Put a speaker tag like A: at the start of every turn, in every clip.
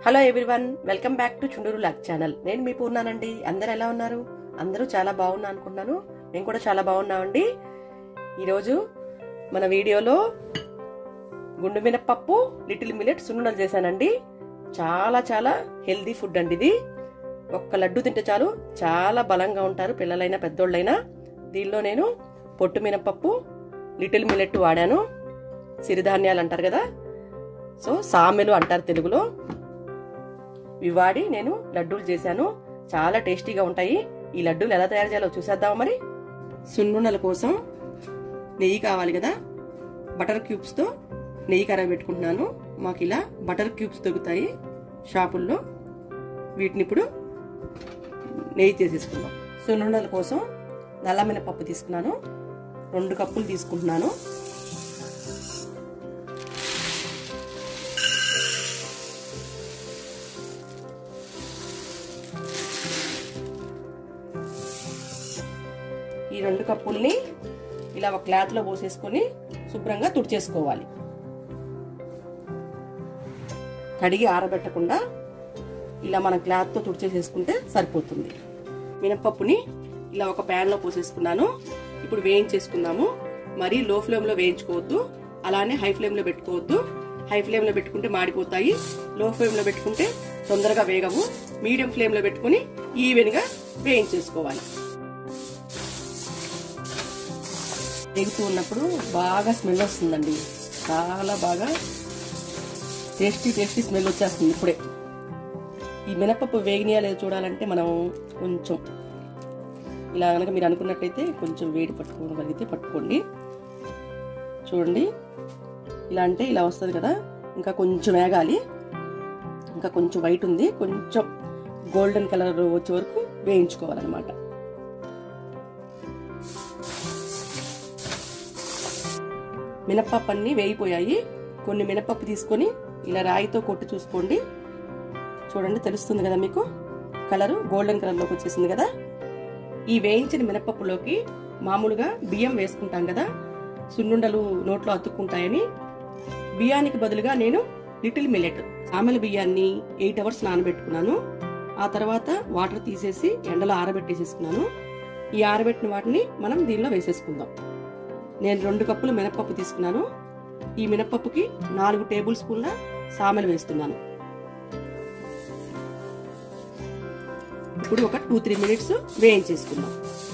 A: hello everyone welcome back to Chunduru lock channel నేను మీ పూర్ణానండి అందరు ఎలా ఉన్నారు అందరూ చాలా బాగున్నా అనుకుంటున్నాను మేము కూడా చాలా బాగున్నామండి ఈరోజు మన వీడియోలో గుండు మినపప్పు లిటిల్ మిల్లెట్ సున్నుండలు చేశానండి చాలా చాలా హెల్దీ ఫుడ్ అండి ఇది ఒక్క లడ్డు తింటే చాలు చాలా బలంగా ఉంటారు పిల్లలైనా పెద్దోళ్ళైనా దీనిలో నేను పొట్టు మినపప్పు లిటిల్ మిల్లెట్ వాడాను సిరిధాన్యాలు అంటారు కదా సో సామెలు అంటారు తెలుగులో ఇవి వాడి నేను లడ్డూలు చేశాను చాలా టేస్టీగా ఉంటాయి ఈ లడ్డూలు ఎలా తయారు చేయాలో చూసేద్దామా మరి సున్నుండల కోసం నెయ్యి కావాలి కదా బటర్ క్యూబ్స్తో నెయ్యి కరాయి పెట్టుకుంటున్నాను మాకు ఇలా బటర్ క్యూబ్స్ దొరుకుతాయి షాపుల్లో వీటిని ఇప్పుడు నెయ్యి చేసేసుకుందాం సున్నుండల కోసం నల్లమిన పప్పు తీసుకున్నాను రెండు కప్పులు తీసుకుంటున్నాను ఈ రెండు కప్పుల్ని ఇలా ఒక క్లాత్లో పోసేసుకొని శుభ్రంగా తుడిచేసుకోవాలి కడిగి ఆరబెట్టకుండా ఇలా మన క్లాత్తో తుడిచేసేసుకుంటే సరిపోతుంది మినపప్పుని ఇలా ఒక ప్యాన్లో పోసేసుకున్నాను ఇప్పుడు వేయించేసుకుందాము మరీ లో ఫ్లేమ్లో వేయించుకోవద్దు అలానే హై ఫ్లేమ్లో పెట్టుకోవద్దు హై ఫ్లేమ్లో పెట్టుకుంటే మాడిపోతాయి లో ఫ్లేమ్లో పెట్టుకుంటే తొందరగా వేగవు మీడియం ఫ్లేమ్లో పెట్టుకుని ఈవెన్గా వేయించేసుకోవాలి వేగుతూ ఉన్నప్పుడు బాగా స్మెల్ వస్తుందండి చాలా బాగా టేస్టీ టేస్టీ స్మెల్ వచ్చేస్తుంది ఇప్పుడే ఈ మినపప్పు వేగినాయా లేదో చూడాలంటే మనం కొంచెం ఇలా కనుక మీరు అనుకున్నట్టయితే కొంచెం వేడి పట్టుకోగలిగితే పట్టుకోండి చూడండి ఇలా అంటే ఇలా వస్తుంది కదా ఇంకా కొంచెం వేగాలి ఇంకా కొంచెం వైట్ ఉంది కొంచెం గోల్డెన్ కలర్ వచ్చే వరకు వేయించుకోవాలన్నమాట మినప్పప్పు అన్ని వేయిపోయాయి కొన్ని మినపప్పు తీసుకొని ఇలా రాయితో కొట్టి చూసుకోండి చూడండి తెలుస్తుంది కదా మీకు కలరు గోల్డెన్ కలర్లోకి వచ్చేసింది కదా ఈ వేయించిన మినపప్పులోకి మామూలుగా బియ్యం వేసుకుంటాం కదా సున్నుండలు నోట్లో అతుక్కుంటాయని బియ్యానికి బదులుగా నేను లిటిల్ మిల్లెట్ సామెల బియ్యాన్ని ఎయిట్ అవర్స్ నానబెట్టుకున్నాను ఆ తర్వాత వాటర్ తీసేసి ఎండలో ఆరబెట్టేసేసుకున్నాను ఈ ఆరబెట్టిన వాటిని మనం దీనిలో వేసేసుకుందాం నేను రెండు కప్పులు మినపప్పు తీసుకున్నాను ఈ మినపప్పుకి నాలుగు టేబుల్ స్పూన్ల సామెలు వేస్తున్నాను ఇప్పుడు ఒక టూ త్రీ మినిట్స్ వేయించేసుకుందాం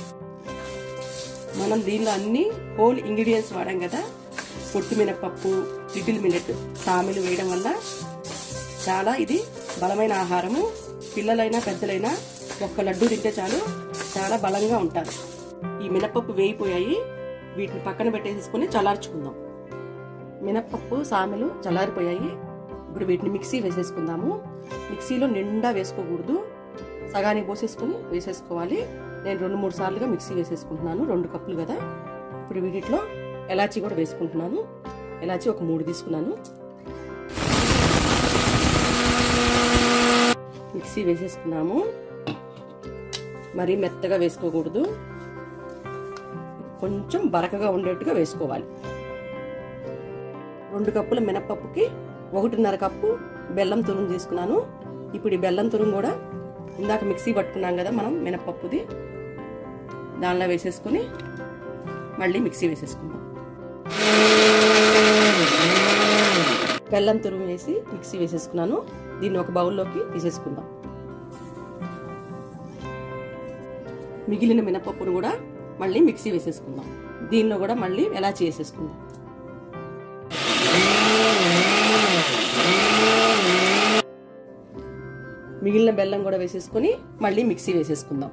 A: మనం దీనిలో అన్ని హోల్ ఇంగ్రీడియంట్స్ వాడాం కదా పొట్టు మినపప్పు లిటిల్ మిల్లెట్ సామెలు వేయడం వల్ల చాలా ఇది బలమైన ఆహారము పిల్లలైనా పెద్దలైనా ఒక్క లడ్డు తింటే చాలు చాలా బలంగా ఉంటారు ఈ మినపప్పు వేయిపోయాయి వీటిని పక్కన పెట్టేసేసుకుని చల్లార్చుకుందాం మినప్పప్పు సామెలు చల్లారిపోయాయి ఇప్పుడు వీటిని మిక్సీ వేసేసుకుందాము మిక్సీలో నిండా వేసుకోకూడదు సగానికి పోసేసుకుని వేసేసుకోవాలి నేను రెండు మూడు సార్లుగా మిక్సీ వేసేసుకుంటున్నాను రెండు కప్పులు కదా ఇప్పుడు వీటిలో ఎలాచీ కూడా వేసుకుంటున్నాను ఎలాచీ ఒక మూడు తీసుకున్నాను మిక్సీ వేసేసుకున్నాము మరీ మెత్తగా వేసుకోకూడదు కొంచెం బరకగా ఉండేట్టుగా వేసుకోవాలి రెండు కప్పుల మినపప్పుకి ఒకటిన్నర కప్పు బెల్లం తురుము తీసుకున్నాను ఇప్పుడు ఈ బెల్లం తురుము కూడా ఇందాక మిక్సీ పట్టుకున్నాం కదా మనం మినపప్పుది దానిలో వేసేసుకుని మళ్ళీ మిక్సీ వేసేసుకుందాం బెల్లం తురుము వేసి మిక్సీ వేసేసుకున్నాను దీన్ని ఒక బౌల్లోకి తీసేసుకుందాం మిగిలిన మినపప్పును కూడా మళ్ళీ మిక్సీ వేసేసుకుందాం దీనిలో కూడా మళ్ళీ ఎలా చేసేసుకుందాం మిగిలిన బెల్లం కూడా వేసేసుకొని మళ్ళీ మిక్సీ వేసేసుకుందాం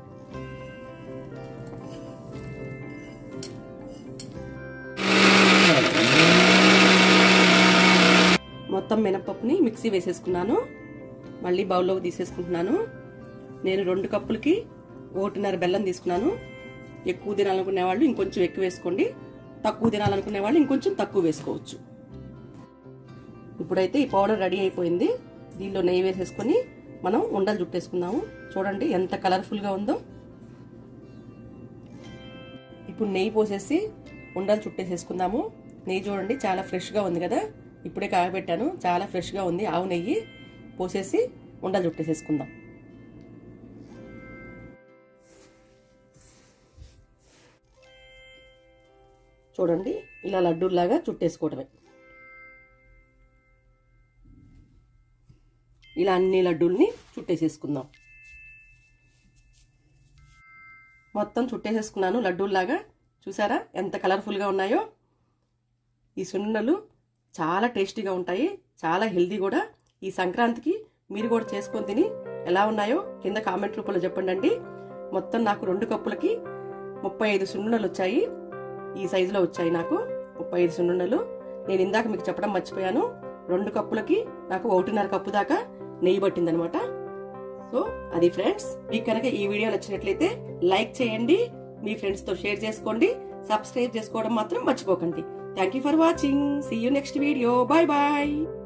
A: మొత్తం మినపప్పుని మిక్సీ వేసేసుకున్నాను మళ్ళీ బౌల్లోకి తీసేసుకుంటున్నాను నేను రెండు కప్పులకి ఒకటిన్నర బెల్లం తీసుకున్నాను ఎక్కువ తినాలనుకునే వాళ్ళు ఇంకొంచెం ఎక్కువ వేసుకోండి తక్కువ తినాలనుకునే వాళ్ళు ఇంకొంచెం తక్కువ వేసుకోవచ్చు ఇప్పుడైతే ఈ పౌడర్ రెడీ అయిపోయింది దీనిలో నెయ్యి వేసేసుకొని మనం ఉండలు చుట్టేసుకుందాము చూడండి ఎంత కలర్ఫుల్గా ఉందో ఇప్పుడు నెయ్యి పోసేసి ఉండలు చుట్టేసేసుకుందాము నెయ్యి చూడండి చాలా ఫ్రెష్గా ఉంది కదా ఇప్పుడే కాగబెట్టాను చాలా ఫ్రెష్గా ఉంది ఆవు నెయ్యి పోసేసి ఉండలు చుట్టేసేసుకుందాం చూడండి ఇలా లడ్డూలాగా చుట్టేసుకోవడమే ఇలా అన్ని లడ్డూల్ని చుట్టేసేసుకుందాం మొత్తం చుట్టేసేసుకున్నాను లడ్డూల్లాగా చూసారా ఎంత కలర్ఫుల్గా ఉన్నాయో ఈ సున్నుండలు చాలా టేస్టీగా ఉంటాయి చాలా హెల్దీ కూడా ఈ సంక్రాంతికి మీరు కూడా చేసుకొని తిని ఎలా ఉన్నాయో కింద కామెంట్ రూపంలో చెప్పండి అండి మొత్తం నాకు రెండు కప్పులకి ముప్పై ఐదు సున్నుండలు వచ్చాయి ఈ సైజులో వచ్చాయి నాకు ముప్పై ఐదు సున్నుండలు నేను ఇందాక మీకు చెప్పడం మర్చిపోయాను రెండు కప్పులకి నాకు ఒకటిన్నర కప్పు దాకా నెయ్యి పట్టిందనమాట సో అది ఫ్రెండ్స్ మీకు కనుక ఈ వీడియో నచ్చినట్లయితే లైక్ చేయండి మీ ఫ్రెండ్స్ తో షేర్ చేసుకోండి సబ్స్క్రైబ్ చేసుకోవడం మాత్రం మర్చిపోకండి thank you for watching see you next video bye bye